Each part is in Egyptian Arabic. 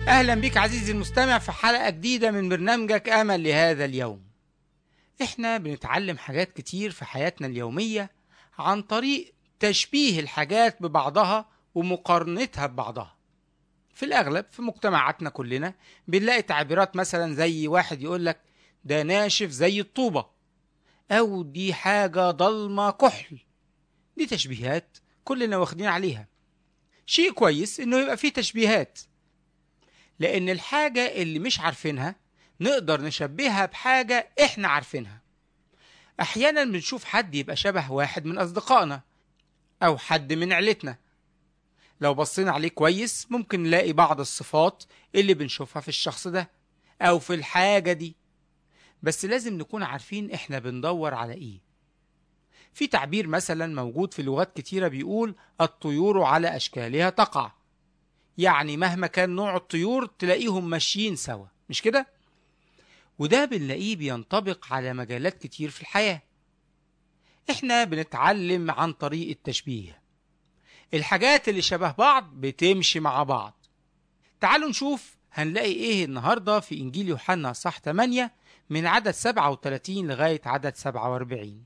أهلا بك عزيزي المستمع في حلقة جديدة من برنامجك أمل لهذا اليوم إحنا بنتعلم حاجات كتير في حياتنا اليومية عن طريق تشبيه الحاجات ببعضها ومقارنتها ببعضها في الأغلب في مجتمعاتنا كلنا بنلاقي تعبيرات مثلا زي واحد يقولك ده ناشف زي الطوبة أو دي حاجة ضلمة كحل دي تشبيهات كلنا واخدين عليها شيء كويس إنه يبقى فيه تشبيهات لأن الحاجة اللي مش عارفينها نقدر نشبهها بحاجة إحنا عارفينها أحيانا بنشوف حد يبقى شبه واحد من أصدقائنا أو حد من عيلتنا لو بصينا عليه كويس ممكن نلاقي بعض الصفات اللي بنشوفها في الشخص ده أو في الحاجة دي بس لازم نكون عارفين إحنا بندور على إيه في تعبير مثلا موجود في لغات كتيرة بيقول الطيور على أشكالها تقع يعني مهما كان نوع الطيور تلاقيهم ماشيين سوا مش كده؟ وده بنلاقيه بينطبق على مجالات كتير في الحياة احنا بنتعلم عن طريق التشبيه الحاجات اللي شبه بعض بتمشي مع بعض تعالوا نشوف هنلاقي ايه النهاردة في انجيل يوحنا صح 8 من عدد 37 لغاية عدد 47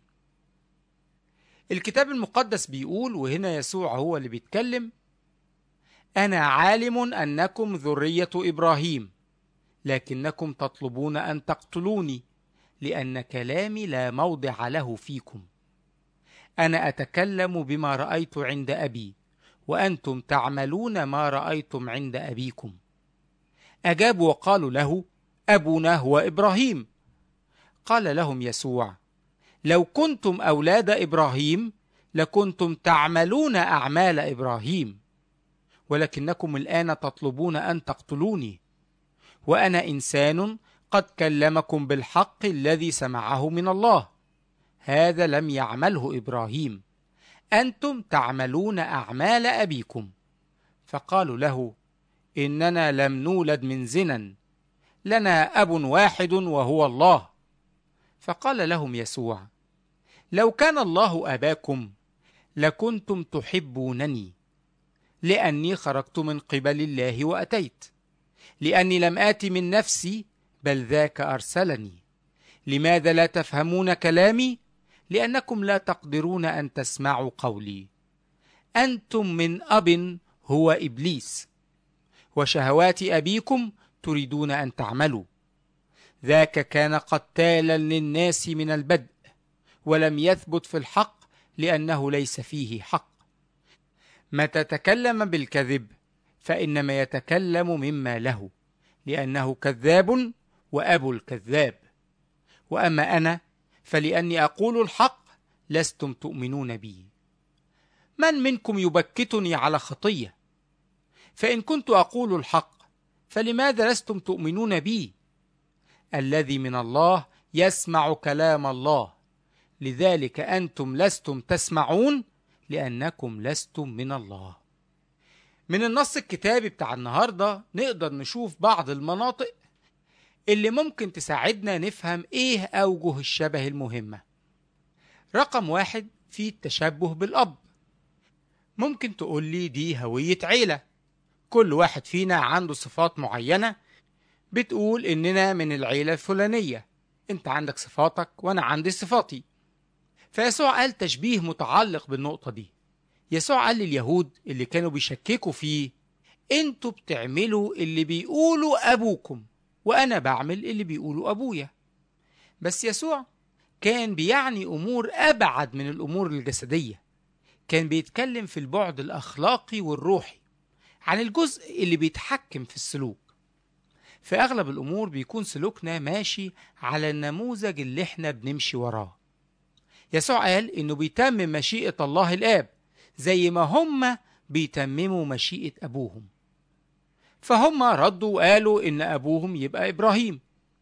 الكتاب المقدس بيقول وهنا يسوع هو اللي بيتكلم أنا عالم أنكم ذرية إبراهيم لكنكم تطلبون أن تقتلوني لأن كلامي لا موضع له فيكم أنا أتكلم بما رأيت عند أبي وأنتم تعملون ما رأيتم عند أبيكم أجابوا وقالوا له أبونا هو إبراهيم قال لهم يسوع لو كنتم أولاد إبراهيم لكنتم تعملون أعمال إبراهيم ولكنكم الآن تطلبون أن تقتلوني وأنا إنسان قد كلمكم بالحق الذي سمعه من الله هذا لم يعمله إبراهيم أنتم تعملون أعمال أبيكم فقالوا له إننا لم نولد من زنا لنا أب واحد وهو الله فقال لهم يسوع لو كان الله أباكم لكنتم تحبونني لأني خرجت من قبل الله وأتيت لأني لم آت من نفسي بل ذاك أرسلني لماذا لا تفهمون كلامي؟ لأنكم لا تقدرون أن تسمعوا قولي أنتم من أب هو إبليس وشهوات أبيكم تريدون أن تعملوا ذاك كان قتالا للناس من البدء ولم يثبت في الحق لأنه ليس فيه حق متى تكلم بالكذب فإنما يتكلم مما له لأنه كذاب وأبو الكذاب وأما أنا فلأني أقول الحق لستم تؤمنون بي من منكم يبكتني على خطية فإن كنت أقول الحق فلماذا لستم تؤمنون بي الذي من الله يسمع كلام الله لذلك أنتم لستم تسمعون لأنكم لستم من الله من النص الكتابي بتاع النهاردة نقدر نشوف بعض المناطق اللي ممكن تساعدنا نفهم ايه أوجه الشبه المهمة رقم واحد في التشبه بالأب ممكن تقول لي دي هوية عيلة كل واحد فينا عنده صفات معينة بتقول إننا من العيلة الفلانية انت عندك صفاتك وانا عندي صفاتي فيسوع قال تشبيه متعلق بالنقطة دي يسوع قال لليهود اللي كانوا بيشككوا فيه انتوا بتعملوا اللي بيقولوا ابوكم وانا بعمل اللي بيقولوا ابويا بس يسوع كان بيعني امور ابعد من الامور الجسديه كان بيتكلم في البعد الاخلاقي والروحي عن الجزء اللي بيتحكم في السلوك في اغلب الامور بيكون سلوكنا ماشي على النموذج اللي احنا بنمشي وراه يسوع قال انه بيتمم مشيئه الله الاب زي ما هم بيتمموا مشيئه ابوهم فهم ردوا وقالوا ان ابوهم يبقى ابراهيم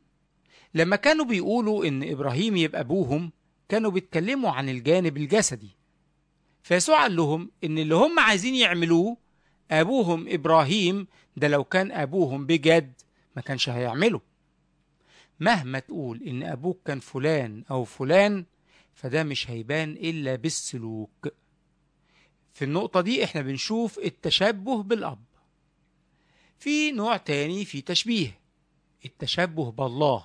لما كانوا بيقولوا ان ابراهيم يبقى ابوهم كانوا بيتكلموا عن الجانب الجسدي فيسوع قال لهم ان اللي هم عايزين يعملوه ابوهم ابراهيم ده لو كان ابوهم بجد ما كانش هيعمله مهما تقول ان ابوك كان فلان او فلان فده مش هيبان الا بالسلوك في النقطة دي احنا بنشوف التشبه بالاب في نوع تاني في تشبيه التشبه بالله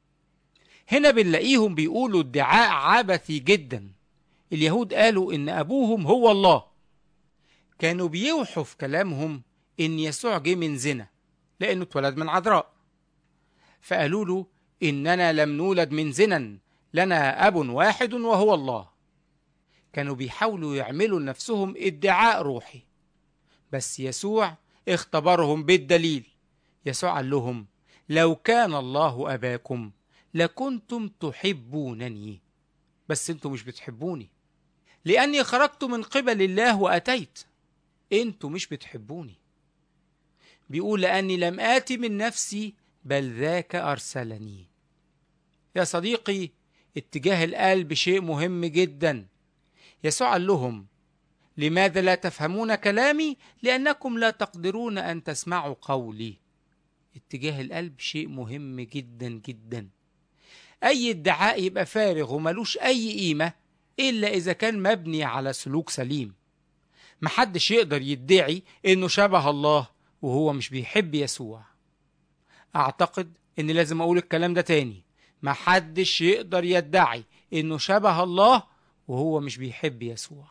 هنا بنلاقيهم بيقولوا ادعاء عبثي جدا اليهود قالوا ان ابوهم هو الله كانوا بيوحوا في كلامهم ان يسوع جه من زنا لانه اتولد من عذراء فقالوا له اننا لم نولد من زنا لنا اب واحد وهو الله كانوا بيحاولوا يعملوا لنفسهم ادعاء روحي بس يسوع اختبرهم بالدليل يسوع قال لهم لو كان الله اباكم لكنتم تحبونني بس انتم مش بتحبوني لاني خرجت من قبل الله واتيت انتم مش بتحبوني بيقول لاني لم اتي من نفسي بل ذاك ارسلني يا صديقي اتجاه القلب شيء مهم جدا يسوع قال لهم لماذا لا تفهمون كلامي لانكم لا تقدرون ان تسمعوا قولي اتجاه القلب شيء مهم جدا جدا اي ادعاء يبقى فارغ وملوش اي قيمه الا اذا كان مبني على سلوك سليم محدش يقدر يدعي انه شبه الله وهو مش بيحب يسوع اعتقد ان لازم اقول الكلام ده تاني محدش يقدر يدعي انه شبه الله وهو مش بيحب يسوع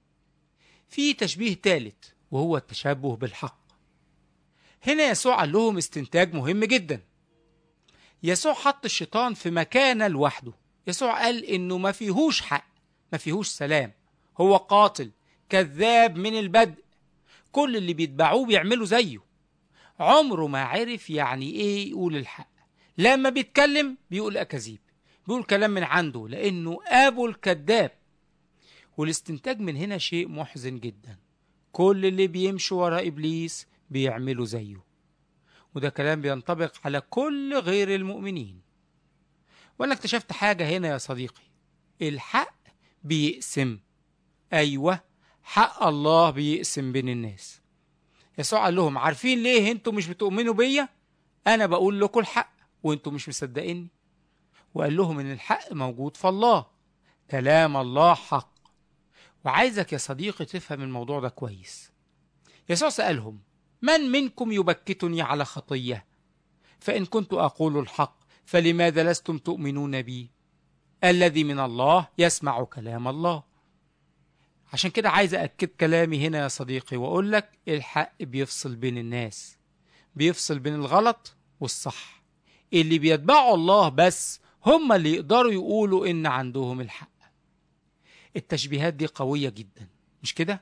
في تشبيه تالت وهو التشبه بالحق هنا يسوع قال لهم استنتاج مهم جدا يسوع حط الشيطان في مكانه لوحده يسوع قال انه ما فيهوش حق ما فيهوش سلام هو قاتل كذاب من البدء كل اللي بيتبعوه بيعملوا زيه عمره ما عرف يعني ايه يقول الحق لما بيتكلم بيقول اكاذيب بيقول كلام من عنده لانه ابو الكذاب والاستنتاج من هنا شيء محزن جدا كل اللي بيمشوا ورا ابليس بيعملوا زيه وده كلام بينطبق على كل غير المؤمنين وانا اكتشفت حاجه هنا يا صديقي الحق بيقسم ايوه حق الله بيقسم بين الناس يسوع قال لهم عارفين ليه انتوا مش بتؤمنوا بيا انا بقول لكم الحق وانتوا مش مصدقيني وقال لهم ان الحق موجود في الله كلام الله حق وعايزك يا صديقي تفهم الموضوع ده كويس يسوع سألهم من منكم يبكتني على خطية فإن كنت أقول الحق فلماذا لستم تؤمنون بي الذي من الله يسمع كلام الله عشان كده عايز أكد كلامي هنا يا صديقي وأقول لك الحق بيفصل بين الناس بيفصل بين الغلط والصح اللي بيتبعوا الله بس هم اللي يقدروا يقولوا إن عندهم الحق التشبيهات دي قوية جدا مش كده؟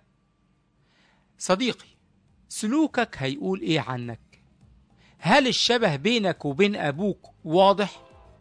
صديقي سلوكك هيقول ايه عنك؟ هل الشبه بينك وبين أبوك واضح؟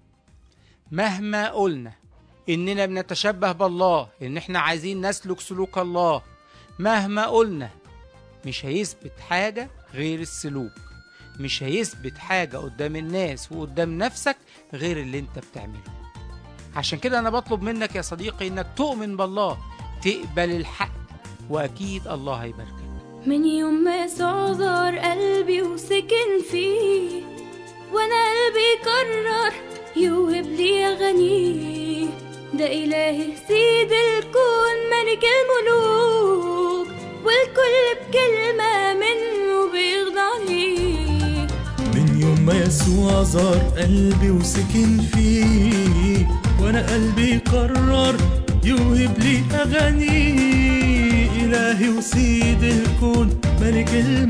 مهما قلنا إننا بنتشبه بالله إن إحنا عايزين نسلك سلوك الله مهما قلنا مش هيثبت حاجة غير السلوك مش هيثبت حاجة قدام الناس وقدام نفسك غير اللي انت بتعمله عشان كده أنا بطلب منك يا صديقي إنك تؤمن بالله تقبل الحق وأكيد الله هيباركك من يوم ما يسوع زار قلبي وسكن فيه وانا قلبي قرر يوهب لي اغانيه ده الهي سيد الكون ملك الملوك والكل بكلمة منه بيخضع ليه من يوم ما يسوع زار قلبي وسكن فيه وانا قلبي قرر يوهب لي اغاني الهي وسيد الكون ملك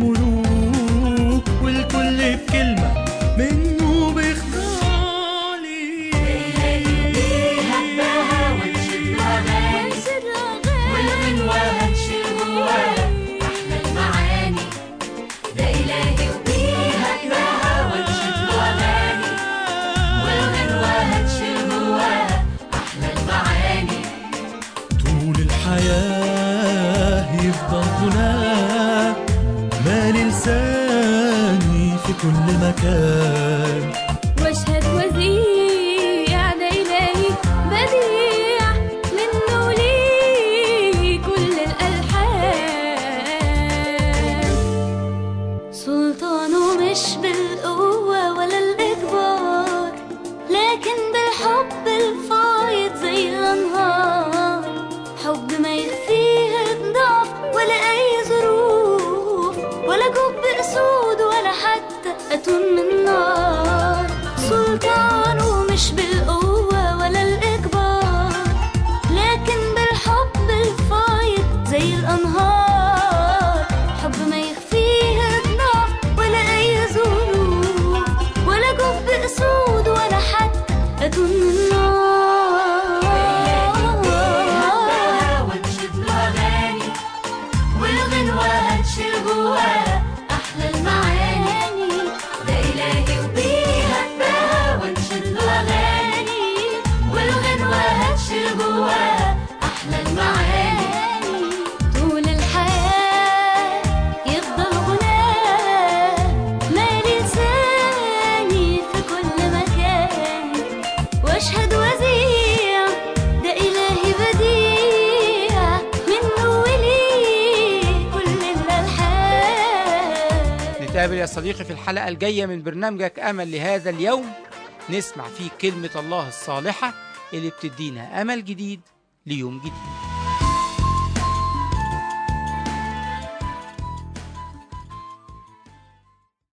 الملوك والكل بكلمه منه بيخضع لي وانشد والغنوة هتشيل جواها أحلى المعاني ده إلهي وبيها كفاها وانشد وأغاني والغنوة هتشيل جواها أحلى المعاني طول الحياة يفضل هناك مالي لساني في كل مكان واشهد وزيع ده الهي بديع منه لي كل الالحان سلطانه مش بالقوه ولا الاجبار لكن بالحب الفايض زي الانهار حب ما يخفيه الضعف ولا اي ظروف ولا جب اسود ولا أتون من نار سلطانه مش بالقوة ولا الإجبار لكن بالحب الفايض زي الأنهار حب ما يخفيه ضعف ولا أي ظروف ولا جب أسود ولا حتى أتون من هبها ونشد له أغاني والغنوة هتشيل جواها أحلى المعاني ده إلهي وبيها هبها ونشد له أغاني والغنوة هتشيل جواها أحلى المعاني طول الحياة يفضل غناه مالي لساني في كل مكان واشهد وزيع ده إلهي بديع منه وليه كل الألحان نتقابل يا صديقي في الحلقة الجاية من برنامجك أمل لهذا اليوم نسمع فيه كلمة الله الصالحة اللي بتدينا أمل جديد ليوم جديد